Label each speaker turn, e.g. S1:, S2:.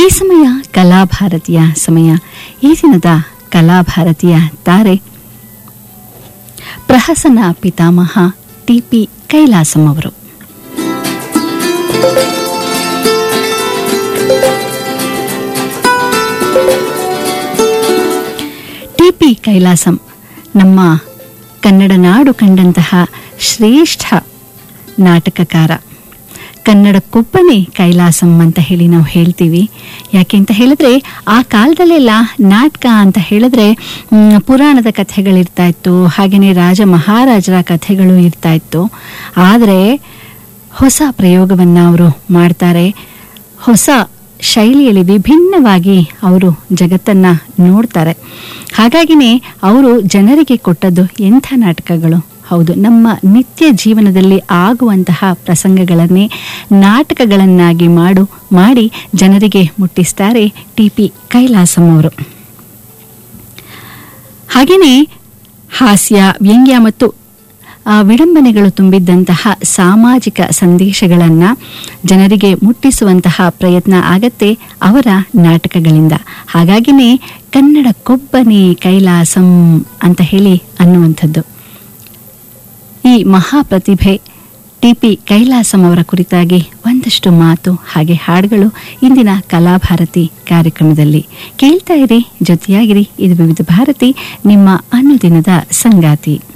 S1: ಈ ಸಮಯ ಕಲಾಭಾರತಿಯ ಸಮಯ ಈ ದಿನದ ಕಲಾಭಾರತಿಯ ತಾರೆ ಪ್ರಹಸನ ಪಿತಾಮಹ ಟಿಪಿ ಕೈಲಾಸಂ ಅವರು ಟಿಪಿ ಕೈಲಾಸಂ ನಮ್ಮ ಕನ್ನಡ ನಾಡು ಕಂಡಂತಹ ಶ್ರೇಷ್ಠ ನಾಟಕಕಾರ ಕನ್ನಡಕ್ಕೊಬ್ಬನೇ ಕೈಲಾಸಂ ಅಂತ ಹೇಳಿ ನಾವು ಹೇಳ್ತೀವಿ ಯಾಕೆ ಅಂತ ಹೇಳಿದ್ರೆ ಆ ಕಾಲದಲ್ಲೆಲ್ಲ ನಾಟಕ ಅಂತ ಹೇಳಿದ್ರೆ ಮ್, ಪುರಾಣದ ಕಥೆಗಳಿರ್ತಾ ಇತ್ತು ಹಾಗೆಯೇ ರಾಜ ಮಹಾರಾಜರ ಕಥೆಗಳು ಇರ್ತಾ ಇತ್ತು ಆದರೆ ಹೊಸ ಪ್ರಯೋಗವನ್ನು ಅವರು ಮಾಡ್ತಾರೆ ಹೊಸ ಶೈಲಿಯಲ್ಲಿ ವಿಭಿನ್ನವಾಗಿ ಅವರು ಜಗತ್ತನ್ನು ನೋಡ್ತಾರೆ ಹಾಗಾಗಿನೇ ಅವರು ಜನರಿಗೆ ಕೊಟ್ಟದ್ದು ಎಂಥ ನಾಟಕಗಳು ಹೌದು ನಮ್ಮ ನಿತ್ಯ ಜೀವನದಲ್ಲಿ ಆಗುವಂತಹ ಪ್ರಸಂಗಗಳನ್ನೇ ನಾಟಕಗಳನ್ನಾಗಿ ಮಾಡು ಮಾಡಿ ಜನರಿಗೆ ಮುಟ್ಟಿಸ್ತಾರೆ ಟಿ ಪಿ ಕೈಲಾಸಂ ಅವರು ಹಾಗೆಯೇ ಹಾಸ್ಯ ವ್ಯಂಗ್ಯ ಮತ್ತು ಆ, ವಿಡಂಬನೆಗಳು ತುಂಬಿದ್ದಂತಹ ಸಾಮಾಜಿಕ ಸಂದೇಶಗಳನ್ನು ಜನರಿಗೆ ಮುಟ್ಟಿಸುವಂತಹ ಪ್ರಯತ್ನ ಆಗತ್ತೆ ಅವರ ನಾಟಕಗಳಿಂದ ಹಾಗಾಗಿನೇ ಕನ್ನಡಕ್ಕೊಬ್ಬನೇ ಕೈಲಾಸಂ ಅಂತ ಹೇಳಿ ಅನ್ನುವಂಥದ್ದು ಈ ಮಹಾಪ್ರತಿಭೆ ಟಿ ಪಿ ಕೈಲಾಸಂ ಅವರ ಕುರಿತಾಗಿ ಒಂದಷ್ಟು ಮಾತು ಹಾಗೆ ಹಾಡುಗಳು ಇಂದಿನ ಕಲಾಭಾರತಿ ಕಾರ್ಯಕ್ರಮದಲ್ಲಿ ಕೇಳ್ತಾ ಇರಿ ಜೊತೆಯಾಗಿರಿ ಇದು ವಿವಿಧ ಭಾರತಿ ನಿಮ್ಮ ಅನುದಿನದ ಸಂಗಾತಿ